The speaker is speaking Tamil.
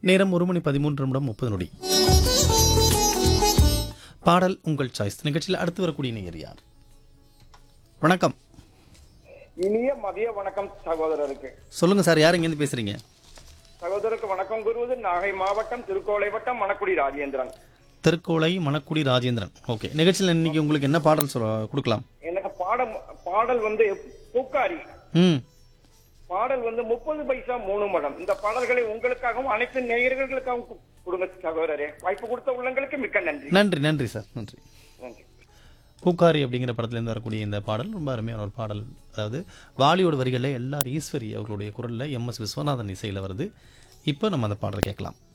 நேரம் ஒரு மணி பதிமூன்று நிமிடம் முப்பது நொடி பாடல் உங்கள் சாய்ஸ் நிகழ்ச்சியில் அடுத்து வரக்கூடிய நேயர் யார் வணக்கம் இனிய மதிய வணக்கம் சகோதரருக்கு சொல்லுங்க சார் யார் இங்கேருந்து பேசுறீங்க சகோதரருக்கு வணக்கம் கூறுவது நாகை மாவட்டம் திருக்கோளை வட்டம் மணக்குடி ராஜேந்திரன் திருக்கோளை மணக்குடி ராஜேந்திரன் ஓகே நிகழ்ச்சியில் இன்னைக்கு உங்களுக்கு என்ன பாடல் சொல்ல கொடுக்கலாம் எனக்கு பாடம் பாடல் வந்து பூக்காரி ம் பாடல் வந்து முப்பது பைசா மூணு மடம் இந்த பாடல்களை உங்களுக்காகவும் அனைத்து நேயர்களுக்காகவும் கு- கொடுங்க சகோதரரே வாய்ப்பு கொடுத்த உள்ளங்களுக்கு மிக்க நன்றி நன்றி நன்றி சார் நன்றி நன்றி பூக்காரி அப்படிங்கிற படத்துலேருந்து வரக்கூடிய இந்த பாடல் ரொம்ப அருமையான ஒரு பாடல் அதாவது வாலியோட வரிகளில் எல்லார் ஈஸ்வரி அவர்களுடைய குரலில் எம் எஸ் விஸ்வநாதன் இசையில் வருது இப்போ நம்ம அந்த பாடலை கேட்கலாம்